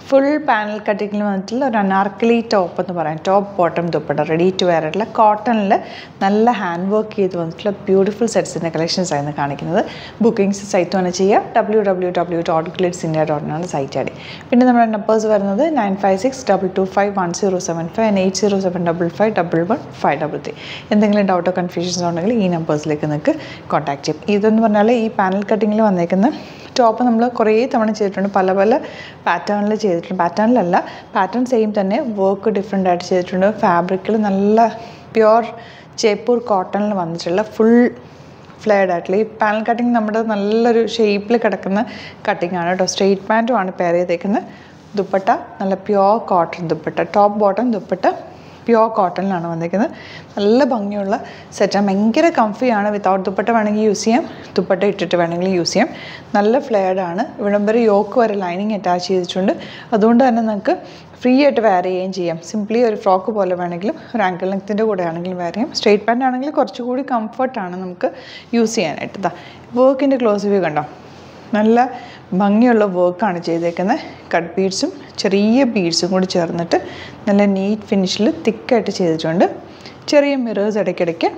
full panel കട്ടിങ്ങിൽ വന്നിട്ടുള്ള ഒരു Anarkali top എന്ന് പറയാം top bottom dupatta ready to wear ആയിട്ടുള്ള കോട്ടണിൽ നല്ല ഹാൻഡ് വർക്ക് ചെയ്ത് വന്നിട്ടുള്ള ബ്യൂട്ടിഫുൾ സെറ്റ്സിൻ്റെ കളക്ഷൻസ് ആയിരുന്നു കാണിക്കുന്നത് ബുക്കിംഗ്സ് സൈറ്റ് തന്നെ ചെയ്യുക W W W dot glitz India ഡോട്ടിനാണ് സൈറ്റ് ഐ ഡി പിന്നെ നമ്മുടെ നമ്പേഴ്സ് വരുന്നത് nine five six double two five one zero seven five and eight zero seven double five double one five double three എന്തെങ്കിലും ഡൗട്ടോ confusions ഉണ്ടെങ്കിൽ ഈ നമ്പേഴ്സിലേക്ക് നിങ്ങൾക്ക് contact ചെയ്യും ഇതെന്ന് പറഞ്ഞാൽ ഈ പാനൽ കട്ടിങ്ങിൽ വന്നേക്കുന്ന ടോപ്പ് നമ്മൾ കുറേ തവണ ചെയ്തിട്ടുണ്ട് പല പല പാറ്റേണിൽ ചെയ്തിട്ടുണ്ട് പാറ്റേണിലല്ല പാറ്റേൺ സെയിം തന്നെ വർക്ക് ഡിഫറെൻ്റ് ആയിട്ട് ചെയ്തിട്ടുണ്ട് ഫാബ്രിക്കിൽ നല്ല പ്യുവർ ജയ്പൂർ കോട്ടണിൽ വന്നിട്ടുള്ള ഫുൾ ഫ്ലെയർഡ് ആയിട്ടുള്ള ഈ പാനൽ കട്ടിങ് നമ്മുടെ നല്ലൊരു ഷേപ്പിൽ കിടക്കുന്ന കട്ടിങ് ആണ് കേട്ടോ സ്ട്രെയിറ്റ് പാൻറ്റുമാണ് പെയർ ചെയ്തേക്കുന്നത് ദുപ്പട്ട നല്ല pure cotton dupatta top bottom dupatta pure കോട്ടണിലാണ് വന്നിരിക്കുന്നത് നല്ല ഭംഗിയുള്ള സെറ്റാണ് ഭയങ്കര കംഫിയാണ് വിത്തൗട്ട് ദുപ്പട്ട വേണമെങ്കിൽ യൂസ് ചെയ്യാം ദുപ്പട്ട ഇട്ടിട്ട് വേണമെങ്കിൽ യൂസ് ചെയ്യാം നല്ല ഫ്ലെയർഡ് ആണ് ഇവിടം വരെ യോക്ക് വരെ ലൈനിങ് അറ്റാച്ച് ചെയ്തിട്ടുണ്ട് അതുകൊണ്ട് തന്നെ നമുക്ക് ഫ്രീ ആയിട്ട് വെയർ ചെയ്യുകയും ചെയ്യാം സിംപ്ലി ഒരു ഫ്രോക്ക് പോലെ വേണമെങ്കിലും ഒരു ആങ്കിൾ ലെങ്ത്തിൻ്റെ കൂടെ ആണെങ്കിലും വെയർ ചെയ്യാം സ്ട്രെയിറ്റ് പാൻ്റ് ആണെങ്കിൽ കുറച്ചുകൂടി കംഫർട്ടാണ് നമുക്ക് യൂസ് ചെയ്യാനായിട്ട് ഇതാ വർക്കിൻ്റെ ക്ലോസ് വ്യൂ കണ്ടോ നല്ല ഭംഗിയുള്ള വർക്കാണ് ചെയ്തേക്കുന്നത് കട്ട് ബീഡ്സും ചെറിയ ബീഡ്സും കൂടി ചേർന്നിട്ട് നല്ല നീറ്റ് ഫിനിഷിൽ തിക്കായിട്ട് ചെയ്തിട്ടുണ്ട് ചെറിയ മിറേഴ്സ് ഇടയ്ക്കിടയ്ക്ക്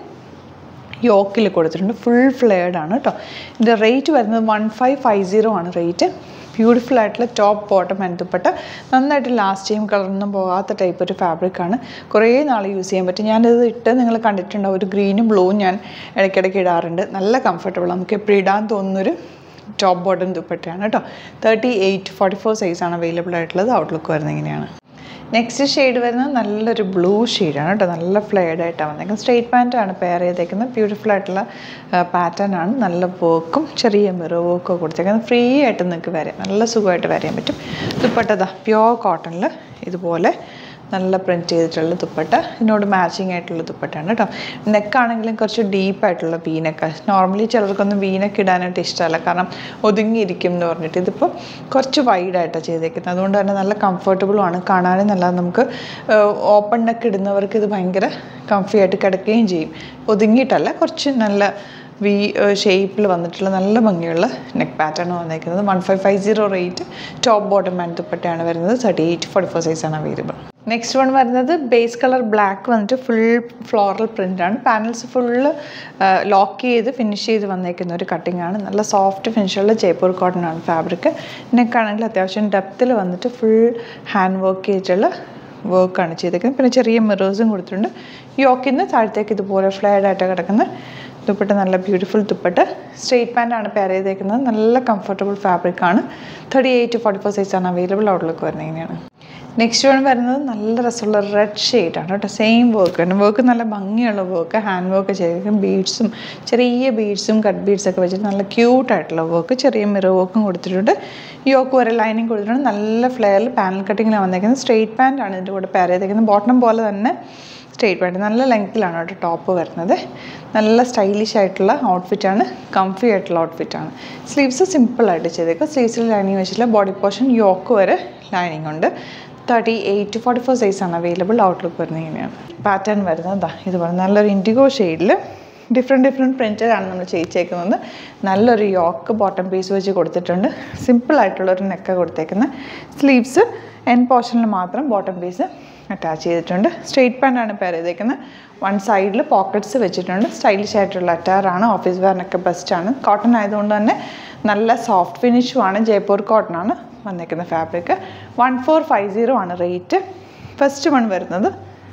യോക്കിൽ കൊടുത്തിട്ടുണ്ട് ഫുൾ ഫ്ലെയർഡ് ആണ് കേട്ടോ ഇതിൻ്റെ റേറ്റ് വരുന്നത് വൺ ഫൈവ് ഫൈവ് സീറോ ആണ് റേറ്റ് ബ്യൂട്ടിഫുൾ ആയിട്ടുള്ള ടോപ്പ് ബോട്ടം ബന്ധപ്പെട്ട നന്നായിട്ട് ലാസ്റ്റ് ചെയ്യും കളറൊന്നും പോകാത്ത ടൈപ്പ് ഒരു ഫാബ്രിക്കാണ് കുറേ നാൾ യൂസ് ചെയ്യാൻ പറ്റും ഞാനിത് ഇട്ട് നിങ്ങൾ കണ്ടിട്ടുണ്ടാവും ഒരു ഗ്രീനും ബ്ലൂവും ഞാൻ ഇടയ്ക്കിടയ്ക്ക് ഇടാറുണ്ട് നല്ല കംഫർട്ടബിൾ നമുക്ക് എപ്പോഴും ഇടാൻ തോന്നുന്നൊരു ടോപ്പ് ബോട്ടം ദുപ്പട്ടയാണ് കേട്ടോ തേർട്ടി എയ്റ്റ് ഫോർട്ടി ഫോർ സൈസാണ് അവൈലബിൾ ആയിട്ടുള്ളത് ഔട്ട്ലുക്ക് വരുന്നത് ഇങ്ങനെയാണ് നെക്സ്റ്റ് ഷെയ്ഡ് വരുന്നത് നല്ലൊരു ബ്ലൂ ഷെയ്ഡാണ് കേട്ടോ നല്ല ഫ്ലെയർഡ് ആയിട്ടാണ് വന്നേക്കുന്നത് സ്ട്രെയിറ്റ് പാൻറ്റാണ് പെയർ ചെയ്തേക്കുന്നത് ബ്യൂട്ടിഫുൾ ആയിട്ടുള്ള പാറ്റേൺ ആണ് നല്ല വർക്കും ചെറിയ മിറർ വർക്കും കൊടുത്തേക്കുന്നത് ഫ്രീ ആയിട്ട് നിങ്ങൾക്ക് വരാം നല്ല സുഖമായിട്ട് വരാൻ പറ്റും ദുപ്പട്ടതാ പ്യുവർ കോട്ടണിൽ ഇതുപോലെ നല്ല പ്രിൻറ്റ് ചെയ്തിട്ടുള്ള ദുപ്പട്ട ഇതിനോട് മാച്ചിങ് ആയിട്ടുള്ള ദുപ്പട്ടയാണ് കേട്ടോ നെക്കാണെങ്കിലും കുറച്ച് ഡീപ്പായിട്ടുള്ള വീനൊക്കെ നോർമലി ചിലർക്കൊന്നും വീനൊക്കെ ഇടാനായിട്ട് ഇഷ്ടമല്ല കാരണം ഒതുങ്ങിയിരിക്കും എന്ന് പറഞ്ഞിട്ട് ഇതിപ്പോൾ കുറച്ച് വൈഡായിട്ടാണ് ചെയ്തേക്കുന്നത് അതുകൊണ്ട് തന്നെ നല്ല കംഫർട്ടബിളുമാണ് കാണാനും നല്ല നമുക്ക് ഓപ്പൺ നെക്ക് ഇടുന്നവർക്ക് ഇത് ഭയങ്കര കംഫി ആയിട്ട് കിടക്കുകയും ചെയ്യും ഒതുങ്ങിയിട്ടല്ല കുറച്ച് നല്ല വി ഷേപ്പിൽ വന്നിട്ടുള്ള നല്ല ഭംഗിയുള്ള നെക്ക് പാറ്റേൺ വന്നേക്കുന്നത് one five five zero rate top bottom and ദുപ്പട്ടയാണ് വരുന്നത് തേർട്ടി എയ്റ്റ് ഫോർട്ടി ഫോർ സൈസാണ് അവൈലബിൾ നെക്സ്റ്റ് വൺ വരുന്നത് ബേസ് കളർ ബ്ലാക്ക് വന്നിട്ട് ഫുൾ ഫ്ലോറൽ പ്രിൻ്റാണ് പാനൽസ് ഫുള്ള് ലോക്ക് ചെയ്ത് ഫിനിഷ് ചെയ്ത് വന്നേക്കുന്ന ഒരു കട്ടിംഗ് ആണ് നല്ല സോഫ്റ്റ് ഫിനിഷുള്ള ജയ്പൂർ കോട്ടൺ ആണ് ഫാബ്രിക് നെക്കാണെങ്കിൽ അത്യാവശ്യം ഡെപ്തിൽ വന്നിട്ട് ഫുൾ ഹാൻഡ് വർക്ക് ചെയ്തിട്ടുള്ള വർക്കാണ് ചെയ്തേക്കുന്നത് പിന്നെ ചെറിയ മിറേഴ്സും കൊടുത്തിട്ടുണ്ട് യോക്കിന്ന് താഴത്തേക്ക് ഇതുപോലെ ഫ്ലെയർഡ് ആയിട്ട് കിടക്കുന്ന ദുപ്പട്ട നല്ല ബ്യൂട്ടിഫുൾ ദുപ്പട്ട സ്ട്രെയിറ്റ് പാൻ്റാണ് പെയർ ചെയ്തേക്കുന്നത് നല്ല കംഫർട്ടബിൾ ഫാബ്രിക്കാണ് തേർട്ടി എയ്റ്റ് ഫോർട്ടി ഫോർ സൈസാണ് അവൈലബിൾ ഔട്ട്ലുക്ക് വരുന്നത് ഇങ്ങനെയാണ് നെക്സ്റ്റ് വൺ വരുന്നത് നല്ല രസമുള്ള റെഡ് ഷെയ്ഡാണ് കേട്ടോ സെയിം വർക്ക് ആണ് വർക്ക് നല്ല ഭംഗിയുള്ള വർക്ക് ഹാൻഡ് വർക്ക് ചെയ്തിരിക്കും ബീഡ്സും ചെറിയ ബീഡ്സും കട്ട് ബീഡ്സ് ഒക്കെ വെച്ചിട്ട് നല്ല ക്യൂട്ടായിട്ടുള്ള വർക്ക് ചെറിയ മിറർ വർക്കും കൊടുത്തിട്ടുണ്ട് യോക്ക് വരെ ലൈനിങ് കൊടുത്തിട്ടുണ്ട് നല്ല ഫ്ലെയറിൽ പാനൽ കട്ടിങ്ങിലാണ് വന്നേക്കുന്നത് സ്ട്രെയിറ്റ് പാൻ്റ് ആണ് ഇതിൻ്റെ കൂടെ പെയർ ചെയ്തേക്കുന്നത് ബോട്ടം പോലെ തന്നെ സ്ട്രെയിറ്റ് പാൻറ്റ് നല്ല ലെങ്ത്തിലാണ് കേട്ടോ ടോപ്പ് വരുന്നത് നല്ല സ്റ്റൈലിഷ് ആയിട്ടുള്ള ഔട്ട്ഫിറ്റാണ് കംഫി ആയിട്ടുള്ള ഔട്ട്ഫിറ്റാണ് സ്ലീവ്സ് സിമ്പിളായിട്ട് ചെയ്തേക്കുക സ്ലീവ്സിൽ ലൈനിങ് വെച്ചിട്ടുള്ള ബോഡി പോർഷൻ യോക്ക് വരെ ലൈനിങ് ഉണ്ട് തേർട്ടി എയ്റ്റ് ഫോർട്ടി ഫോർ സൈസാണ് അവൈലബിൾ ഔട്ട്ലുക്ക് വരുന്നത് ഇങ്ങനെയാണ് പാറ്റേൺ വരുന്നത് ഇതാ ഇതുപോലെ നല്ലൊരു ഇൻഡിഗോ ഷെയ്ഡിൽ ഡിഫറെൻറ്റ് ഡിഫറെൻറ്റ് പ്രിൻറ്റഡാണ് നമ്മൾ ചെയ്യിച്ചേക്കുന്നത് നല്ലൊരു യോക്ക് ബോട്ടം പീസ് വെച്ച് കൊടുത്തിട്ടുണ്ട് സിമ്പിളായിട്ടുള്ളൊരു നെക്ക കൊടുത്തേക്കുന്നത് സ്ലീവ്സ് എൻ പോർഷനിൽ മാത്രം ബോട്ടം പീസ് അറ്റാച്ച് ചെയ്തിട്ടുണ്ട് സ്ട്രെയിറ്റ് പാൻ്റാണ് പെയർ ചെയ്തേക്കുന്നത് വൺ സൈഡിൽ പോക്കറ്റ്സ് വെച്ചിട്ടുണ്ട് സ്റ്റൈലിഷ് ആയിട്ടുള്ള അറ്റാറാണ് ഓഫീസ് വെയറിനൊക്കെ ബെസ്റ്റാണ് കോട്ടൺ ആയതുകൊണ്ട് തന്നെ നല്ല സോഫ്റ്റ് ഫിനിഷുമാണ് ജയ്പൂർ കോട്ടൺ ആണ് വന്നേക്കുന്ന fabric one four five zero ആണ് റേറ്റ് ഫസ്റ്റ് വൺ വരുന്നത്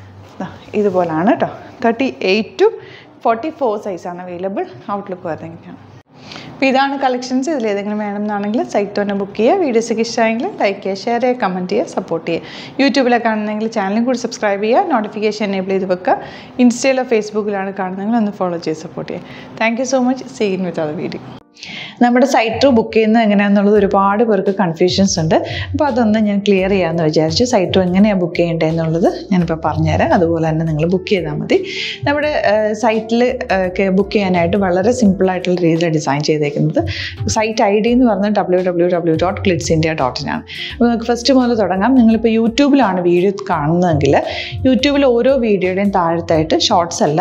ഇതുപോലാണ് കേട്ടോ thirty eight to forty four സൈസാണ് അവൈലബിൾ ഔട്ട്ലുക്ക് വരുന്നതൊക്കെയാണ് അപ്പോൾ ഇതാണ് കളക്ഷൻസ് ഇതിൽ ഏതെങ്കിലും വേണമെന്നാണെങ്കിൽ സൈറ്റ് തന്നെ ബുക്ക് ചെയ്യുക വീഡിയോസൊക്കെ ഇഷ്ടമായെങ്കിൽ ലൈക്ക് ചെയ്യുക ഷെയർ ചെയ്യുക കമൻറ്റ് ചെയ്യുക സപ്പോർട്ട് ചെയ്യുക യൂട്യൂബിലൊക്കെ കാണുന്നെങ്കിൽ ചാനലും കൂടി സബ്സ്ക്രൈബ് ചെയ്യുക നോട്ടിഫിക്കേഷൻ എനേബിൾ ചെയ്ത് വെക്കുക ഇൻസ്റ്റയിലോ ഫേസ്ബുക്കിലാണ് കാണുന്നതെങ്കിൽ ഒന്ന് ഫോളോ ചെയ്ത് സപ്പോർട്ട് ചെയ്യുക thank you so much seen with അത് വീഡിയോ നമ്മുടെ സൈറ്റ് ത്രൂ ബുക്ക് ചെയ്യുന്നത് എങ്ങനെയാണെന്നുള്ളത് ഒരുപാട് പേർക്ക് കൺഫ്യൂഷൻസ് ഉണ്ട് അപ്പോൾ അതൊന്ന് ഞാൻ ക്ലിയർ ചെയ്യാമെന്ന് വിചാരിച്ചു സൈറ്റ് ത്രൂ എങ്ങനെയാണ് ബുക്ക് ചെയ്യേണ്ടത് എന്നുള്ളത് ഞാനിപ്പോൾ പറഞ്ഞുതരാം അതുപോലെ തന്നെ നിങ്ങൾ ബുക്ക് ചെയ്താൽ മതി നമ്മുടെ സൈറ്റിൽ ബുക്ക് ചെയ്യാനായിട്ട് വളരെ സിമ്പിളായിട്ടുള്ള രീതിയിൽ ഡിസൈൻ ചെയ്തേക്കുന്നത് സൈറ്റ് ഐ ഡി എന്ന് പറഞ്ഞാൽ W W W dot glitz India dot in ആണ് അപ്പോൾ നമുക്ക് ഫസ്റ്റ് മുതൽ തുടങ്ങാം നിങ്ങളിപ്പോൾ യൂട്യൂബിലാണ് വീഡിയോ കാണുന്നതെങ്കിൽ യൂട്യൂബിൽ ഓരോ വീഡിയോയുടെയും താഴത്തായിട്ട് ഷോർട്സ് അല്ല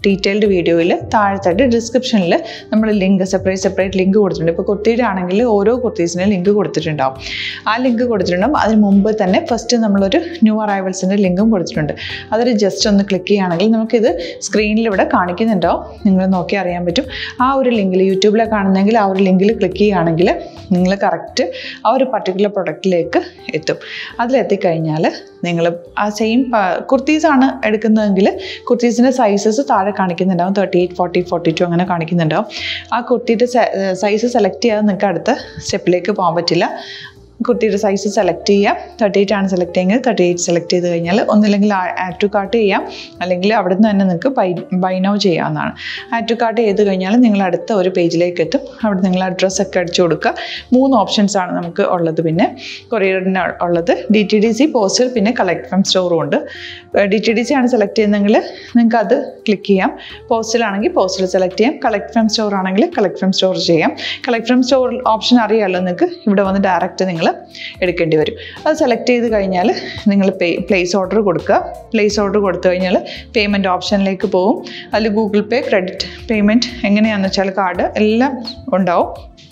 ഡീറ്റെയിൽഡ് വീഡിയോയിൽ താഴത്തായിട്ട് ഡിസ്ക്രിപ്ഷനിൽ നമ്മൾ ലിങ്ക് സെപ്പറേറ്റ് സെപ്പറേറ്റ് ലിങ്ക് കൊടുത്തിട്ടുണ്ട് ഇപ്പോൾ കുർത്തിയുടെ ആണെങ്കിൽ ഓരോ കുർത്തീസിനും ലിങ്ക് കൊടുത്തിട്ടുണ്ടാവും ആ ലിങ്ക് കൊടുത്തിട്ടുണ്ടാവും അതിന് മുമ്പ് തന്നെ ഫസ്റ്റ് നമ്മളൊരു ന്യൂ അറൈവൽസിൻ്റെ ലിങ്കും കൊടുത്തിട്ടുണ്ട് അതിൽ ജസ്റ്റ് ഒന്ന് ക്ലിക്ക് ചെയ്യുകയാണെങ്കിൽ നമുക്കിത് സ്ക്രീനിൽ ഇവിടെ കാണിക്കുന്നുണ്ടാവും നിങ്ങൾ നോക്കി അറിയാൻ പറ്റും ആ ഒരു ലിങ്കിൽ യൂട്യൂബിലെ കാണുന്നെങ്കിൽ ആ ഒരു ലിങ്കിൽ ക്ലിക്ക് ചെയ്യുകയാണെങ്കിൽ നിങ്ങൾ കറക്റ്റ് ആ ഒരു പർട്ടിക്കുലർ പ്രൊഡക്റ്റിലേക്ക് എത്തും അതിലെത്തിക്കഴിഞ്ഞാൽ നിങ്ങൾ ആ സെയിം കുർത്തീസാണ് എടുക്കുന്നതെങ്കിൽ കുർത്തീസിൻ്റെ സൈസസ് താഴെ കാണിക്കുന്നുണ്ടാവും thirty eight forty forty two അങ്ങനെ കാണിക്കുന്നുണ്ടാവും ആ കുർത്തിയുടെ സൈസ് സെലക്ട് ചെയ്യാതെ നിങ്ങൾക്ക് അടുത്ത സ്റ്റെപ്പിലേക്ക് പോകാൻ പറ്റില്ല കുർത്തിയുടെ സൈസ് സെലക്ട് ചെയ്യാം തേർട്ടി എയ്റ്റ് ആണ് സെലക്ട് ചെയ്യുന്നത് തേർട്ടി എയ്റ്റ് സെലക്ട് ചെയ്ത് കഴിഞ്ഞാൽ ഒന്നില്ലെങ്കിൽ ആഡ് ടു കാർട്ട് ചെയ്യാം അല്ലെങ്കിൽ അവിടെ നിന്ന് തന്നെ നിങ്ങൾക്ക് ബൈ ബൈ നൗ ചെയ്യാവുന്നതാണ് ആഡ് ടു കാർട്ട് ചെയ്ത് കഴിഞ്ഞാൽ നിങ്ങൾ അടുത്ത ഒരു പേജിലേക്ക് എത്തും അവിടെ നിങ്ങൾ അഡ്രസ്സൊക്കെ അടിച്ചു കൊടുക്കുക മൂന്ന് ഓപ്ഷൻസ് ആണ് നമുക്ക് ഉള്ളത് പിന്നെ കൊറിയറിന് ഉള്ളത് D T D C postal പിന്നെ കളക്ട് ഫ്രം സ്റ്റോറും ഉണ്ട് ഡി ടി ഡി സി ആണ് സെലക്ട് ചെയ്യുന്നതെങ്കിൽ നിങ്ങൾക്ക് അത് ക്ലിക്ക് ചെയ്യാം പോസ്റ്റലാണെങ്കിൽ പോസ്റ്റൽ സെലക്ട് ചെയ്യാം കളക്ട് ഫ്രം സ്റ്റോർ ആണെങ്കിൽ കളക്ട് ഫ്രം സ്റ്റോർ ചെയ്യാം കളക്ട് ഫ്രം സ്റ്റോർ ഓപ്ഷൻ അറിയാമല്ലോ നിങ്ങൾക്ക് ഇവിടെ വന്ന് ഡയറക്റ്റ് നിങ്ങൾ എടുക്കേണ്ടി വരും അത് സെലക്ട് ചെയ്ത് കഴിഞ്ഞാൽ നിങ്ങൾ പേ പ്ലേസ് ഓർഡർ കൊടുക്കുക പ്ലേസ് ഓർഡർ കൊടുത്തു കഴിഞ്ഞാൽ പേയ്മെൻറ്റ് ഓപ്ഷനിലേക്ക് പോകും അതിൽ ഗൂഗിൾ പേ ക്രെഡിറ്റ് പേയ്മെൻറ്റ് എങ്ങനെയാണെന്ന് വെച്ചാൽ കാർഡ് എല്ലാം ഉണ്ടാവും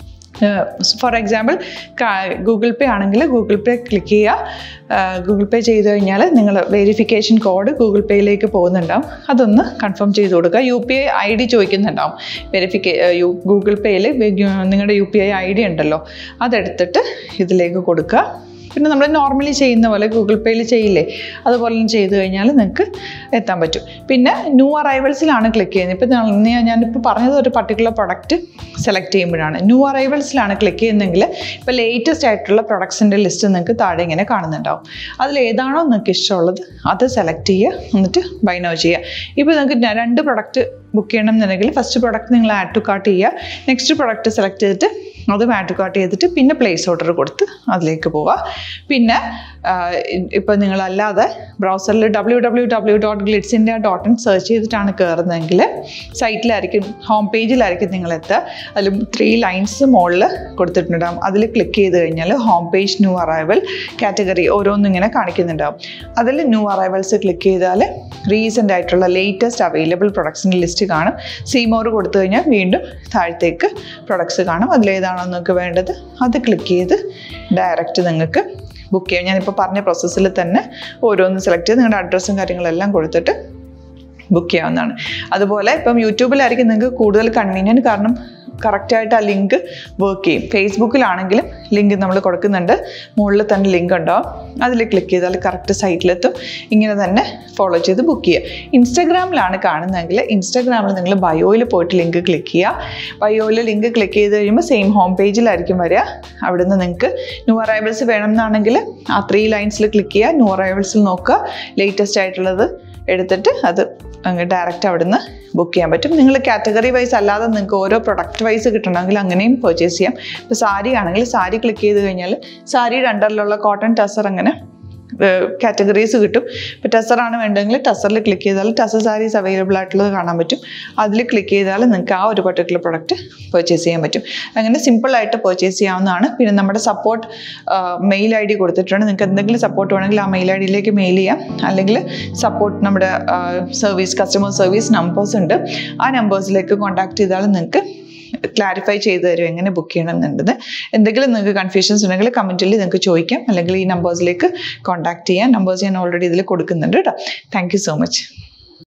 ഫോർ എക്സാമ്പിൾ ഗൂഗിൾ പേ ആണെങ്കിൽ ഗൂഗിൾ പേ ക്ലിക്ക് ചെയ്യുക ഗൂഗിൾ പേ ചെയ്ത് കഴിഞ്ഞാൽ നിങ്ങൾ വെരിഫിക്കേഷൻ കോഡ് ഗൂഗിൾ പേയിലേക്ക് പോകുന്നുണ്ടാവും അതൊന്ന് കൺഫേം ചെയ്ത് കൊടുക്കുക U P I I D ചോദിക്കുന്നുണ്ടാവും വെരിഫിക്കേ ഗൂഗിൾ പേയിൽ നിങ്ങളുടെ U P I I D ഉണ്ടല്ലോ അതെടുത്തിട്ട് ഇതിലേക്ക് കൊടുക്കുക പിന്നെ നമ്മൾ നോർമലി ചെയ്യുന്ന പോലെ ഗൂഗിൾ പേയിൽ ചെയ്യില്ലേ അതുപോലെ ചെയ്ത് കഴിഞ്ഞാൽ നിങ്ങൾക്ക് എത്താൻ പറ്റും പിന്നെ ന്യൂ അറൈവൽസിലാണ് ക്ലിക്ക് ചെയ്യുന്നത് ഇപ്പം ഞാനിപ്പോൾ പറഞ്ഞത് ഒരു പർട്ടിക്കുലർ പ്രൊഡക്റ്റ് സെലക്ട് ചെയ്യുമ്പോഴാണ് ന്യൂ അറൈവൽസിലാണ് ക്ലിക്ക് ചെയ്യുന്നതെങ്കിൽ ഇപ്പോൾ ലേറ്റസ്റ്റ് ആയിട്ടുള്ള പ്രൊഡക്ട്സിൻ്റെ ലിസ്റ്റ് നിങ്ങൾക്ക് താഴെ ഇങ്ങനെ കാണുന്നുണ്ടാവും അതിൽ ഏതാണോ നിങ്ങൾക്ക് ഇഷ്ടമുള്ളത് അത് സെലക്ട് ചെയ്യുക എന്നിട്ട് ബൈ നോ ചെയ്യുക ഇപ്പോൾ നിങ്ങൾക്ക് രണ്ട് പ്രൊഡക്റ്റ് ബുക്ക് ചെയ്യണം എന്നുണ്ടെങ്കിൽ ഫസ്റ്റ് പ്രൊഡക്റ്റ് നിങ്ങൾ ആഡ് ടു കാർട്ട് ചെയ്യുക നെക്സ്റ്റ് പ്രൊഡക്റ്റ് സെലക്ട് ചെയ്തിട്ട് അത് ആഡ് ടു കാർട്ട് ചെയ്തിട്ട് പിന്നെ പ്ലേസ് ഓർഡർ കൊടുത്ത് അതിലേക്ക് പോവുക പിന്നെ ഇപ്പോൾ നിങ്ങളല്ലാതെ ബ്രൗസറിൽ W W W dot glitz India dot in search ചെയ്തിട്ടാണ് കയറുന്നതെങ്കിൽ സൈറ്റിലായിരിക്കും ഹോം പേജിലായിരിക്കും നിങ്ങൾ എത്തുക അതിൽ ത്രീ ലൈൻസ് മുകളിൽ കൊടുത്തിട്ടുണ്ടാകും അതിൽ ക്ലിക്ക് ചെയ്ത് കഴിഞ്ഞാൽ home page new arrival category ഓരോന്നും ഇങ്ങനെ കാണിക്കുന്നുണ്ടാവും അതിൽ ന്യൂ അറൈവൽസ് ക്ലിക്ക് ചെയ്താൽ റീസെൻ്റ് ആയിട്ടുള്ള ലേറ്റസ്റ്റ് അവൈലബിൾ പ്രൊഡക്ട്സിൻ്റെ ലിസ്റ്റ് കാണും സീമോർ കൊടുത്തു കഴിഞ്ഞാൽ വീണ്ടും താഴത്തേക്ക് പ്രൊഡക്ട്സ് കാണും അതിലേതാണോ നിങ്ങൾക്ക് വേണ്ടത് അത് ക്ലിക്ക് ചെയ്ത് ഡയറക്റ്റ് നിങ്ങൾക്ക് ബുക്ക് ചെയ്യാം ഞാനിപ്പോൾ പറഞ്ഞ പ്രോസസ്സിൽ തന്നെ ഓരോന്ന് സെലക്ട് ചെയ്ത് നിങ്ങളുടെ അഡ്രസ്സും കാര്യങ്ങളെല്ലാം കൊടുത്തിട്ട് ബുക്ക് ചെയ്യാവുന്നതാണ് അതുപോലെ ഇപ്പം യൂട്യൂബിലായിരിക്കും നിങ്ങൾക്ക് കൂടുതൽ കൺവീനിയൻറ്റ് കാരണം കറക്റ്റായിട്ട് ആ ലിങ്ക് വർക്ക് ചെയ്യും ഫേസ്ബുക്കിലാണെങ്കിലും ലിങ്ക് നമ്മൾ കൊടുക്കുന്നുണ്ട് മുകളിൽ തന്നെ ലിങ്ക് ഉണ്ടാവും അതിൽ ക്ലിക്ക് ചെയ്താൽ കറക്റ്റ് സൈറ്റിലെത്തും ഇങ്ങനെ തന്നെ ഫോളോ ചെയ്ത് ബുക്ക് ചെയ്യുക ഇൻസ്റ്റാഗ്രാമിലാണ് കാണുന്നതെങ്കിൽ ഇൻസ്റ്റാഗ്രാമിൽ നിങ്ങൾ ബയോയിൽ പോയിട്ട് ലിങ്ക് ക്ലിക്ക് ചെയ്യുക ബയോയിൽ ലിങ്ക് ക്ലിക്ക് ചെയ്ത് കഴിയുമ്പോൾ സെയിം ഹോം പേജിലായിരിക്കും വരിക അവിടുന്ന് നിങ്ങൾക്ക് ന്യൂ അറൈവൽസ് വേണമെന്നാണെങ്കിൽ ആ ത്രീ ലൈൻസിൽ ക്ലിക്ക് ചെയ്യുക ന്യൂ അറൈവൽസിൽ നോക്കുക ലേറ്റസ്റ്റ് ആയിട്ടുള്ളത് എടുത്തിട്ട് അത് അങ്ങ് ഡയറക്റ്റ് അവിടുന്ന് ബുക്ക് ചെയ്യാൻ പറ്റും നിങ്ങൾ കാറ്റഗറി വൈസ് അല്ലാതെ നിങ്ങൾക്ക് ഓരോ പ്രൊഡക്റ്റ് വൈസ് കിട്ടണമെങ്കിൽ അങ്ങനെയും പർച്ചേസ് ചെയ്യാം ഇപ്പോൾ സാരി ആണെങ്കിൽ സാരി ക്ലിക്ക് ചെയ്ത് കഴിഞ്ഞാൽ സാരിയുടെ അണ്ടറിലുള്ള കോട്ടൺ ടസർ അങ്ങനെ കാറ്റഗറീസ് കിട്ടും ഇപ്പോൾ ടസറാണ് വേണ്ടതെങ്കിൽ ടസറിൽ ക്ലിക്ക് ചെയ്താൽ ടസർ സാരീസ് അവൈലബിൾ ആയിട്ടുള്ളത് കാണാൻ പറ്റും അതിൽ ക്ലിക്ക് ചെയ്താൽ നിങ്ങൾക്ക് ആ ഒരു പർട്ടിക്കുലർ പ്രൊഡക്റ്റ് പർച്ചേസ് ചെയ്യാൻ പറ്റും അങ്ങനെ സിമ്പിളായിട്ട് പർച്ചേസ് ചെയ്യാവുന്നതാണ് പിന്നെ നമ്മുടെ സപ്പോർട്ട് മെയിൽ ഐ ഡി കൊടുത്തിട്ടുണ്ട് നിങ്ങൾക്ക് എന്തെങ്കിലും സപ്പോർട്ട് വേണമെങ്കിൽ ആ മെയിൽ ഐ ഡിയിലേക്ക് മെയിൽ ചെയ്യാം അല്ലെങ്കിൽ സപ്പോർട്ട് നമ്മുടെ സർവീസ് കസ്റ്റമർ സർവീസ് നമ്പേഴ്സ് ഉണ്ട് ആ നമ്പേഴ്സിലേക്ക് കോൺടാക്ട് ചെയ്താൽ നിങ്ങൾക്ക് ക്ലാരിഫൈ ചെയ്തു തരും എങ്ങനെ ബുക്ക് ചെയ്യണം എന്നുള്ളത് എന്തെങ്കിലും നിങ്ങൾക്ക് കൺഫ്യൂഷൻസ് ഉണ്ടെങ്കിൽ കമൻറ്റിൽ നിങ്ങൾക്ക് ചോദിക്കാം അല്ലെങ്കിൽ ഈ നമ്പേഴ്സിലേക്ക് കോൺടാക്ട് ചെയ്യാം നമ്പേഴ്സ് ഞാൻ ഓൾറെഡി ഇതിൽ കൊടുക്കുന്നുണ്ട് കേട്ടോ താങ്ക് സോ മച്ച്